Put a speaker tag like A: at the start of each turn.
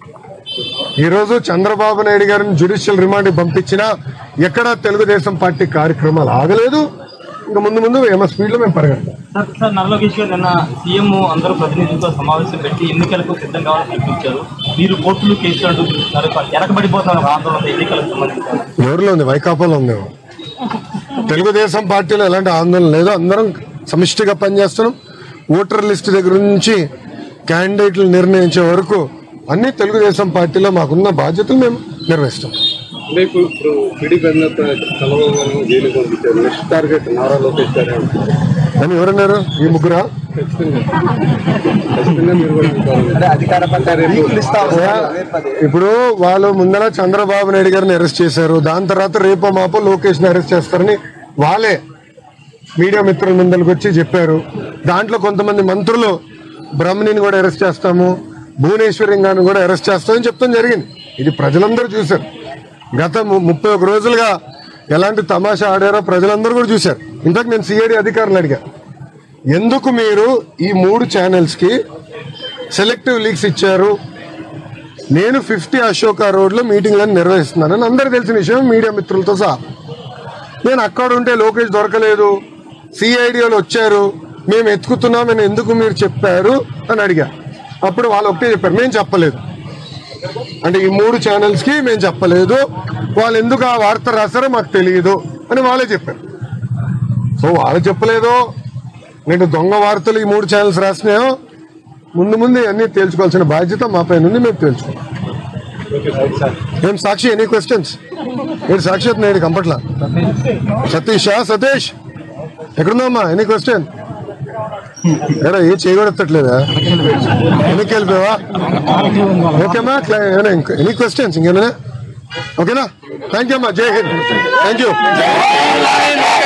A: ఈరోజు చంద్రబాబు నాయుడు గారిని judicial remand పంపించినా ఎక్కడా తెలుగుదేశం పార్టీ కార్యక్రమాలు ఆగలేదు ఇంకా ముందు ముందు ఏమో స్పీడ్ లో మేము పరిగెడతాం
B: సార్ సార్ నల్ల లోకేష్ గారు నిన్న సీఎం అందరూ ప్రతినిధులతో సమావేశం పెట్టి ఎన్నికలకు సిద్ధం కావాలని పిలిపించారు మీరు కోర్టులు కేసులు అంటూ పిలుస్తున్నారు వెనకబడిపోతున్నారు ఒక ఆందోళన ఎన్నికలకు సంబంధించి
A: ఎవరిలో ఉంది వైకాపాలో ఉంది తెలుగుదేశం పార్టీలో ఎలాంటి ఆందోళన లేదు అందరం సమిష్టిగా పనిచేస్తున్నాం ఓటర్ లిస్ట్ దగ్గర నుంచి క్యాండిడేట్లు నిర్ణయించే వరకు అన్ని తెలుగుదేశం పార్టీలో మాకున్న బాధ్యతలు మేము నిర్వహిస్తాం
C: అంటే ఇప్పుడు ఇప్పుడు టీడీపీ అధినేత చంద్రబాబు గారు జైలు పంపించారు నెక్స్ట్ టార్గెట్ నారా లోకేష్ గారే అంటున్నారు.
A: అని ఎవరన్నారు ఈ ముగ్గురా
C: ఖచ్చితంగా ఖచ్చితంగా మీరు కూడా ఉంటారు.
D: అధికార
A: ఇప్పుడు వాళ్ళు ముందర చంద్రబాబు నాయుడు గారిని అరెస్ట్ చేశారు దాని తర్వాత రేపో మాపో లోకేష్ ని అరెస్ట్ చేస్తారని వాళ్ళే మీడియా మిత్రుల ముందరికి వచ్చి చెప్పారు దాంట్లో కొంతమంది మంత్రులు బ్రహ్మణిని కూడా అరెస్ట్ చేస్తాము భువనేశ్వరి గారిని కూడా అరెస్ట్ చేస్తామని చెప్తాం జరిగింది ఇది ప్రజలందరూ చూశారు గత ము- ముప్పై ఒక రోజులుగా ఎలాంటి తమాషా ఆడారో ప్రజలందరూ కూడా చూశారు ఇంతకు నేను సిఐడి అధికారులు అడిగా ఎందుకు మీరు ఈ మూడు ఛానల్స్ కి సెలెక్టివ్ లీక్స్ ఇచ్చారు నేను ఫిఫ్టీ అశోక రోడ్ లో మీటింగ్లను నిర్వహిస్తున్నానని అందరికి తెలిసిన విషయం మీడియా మిత్రులతో సహా నేను అక్కడ ఉంటే లోకేష్ దొరకలేదు సిఐడిఓలు వచ్చారు మేము ఎత్తుకుతున్నామని ఎందుకు మీరు చెప్పారు అని అడిగా అప్పుడు వాళ్ళు ఒకటే చెప్పారు మేము చెప్పలేదు అంటే ఈ మూడు ఛానల్స్ కి మేము చెప్పలేదు వాళ్ళు ఎందుకు ఆ వార్త రాస్తారో మాకు తెలియదు అని వాళ్ళే చెప్పారు సో వాళ్ళు చెప్పలేదో నేను దొంగ వార్తలు ఈ మూడు ఛానల్స్ రాసినాయో ముందు ముందు అన్ని తేల్చుకోవాల్సిన బాధ్యత మా పైన ఉంది మేము తేల్చుకోం ఏం సాక్షి ఎనీ క్వశ్చన్స్ ఏంటి సాక్షి నేను కంపట్ల సతీషా సతీష్ ఎక్కడుందమ్మా ఎనీ క్వశ్చన్ ఎరా ఏ చేయగొడతట్లేదా వెనక్కి వెళ్ళిపోయావా ఓకేమ్మా ఎనీ క్వశ్చన్స్ ఇంకేనా ఓకేనా థ్యాంక్ యూ అమ్మా జై హింద్ థ్యాంక్ యూ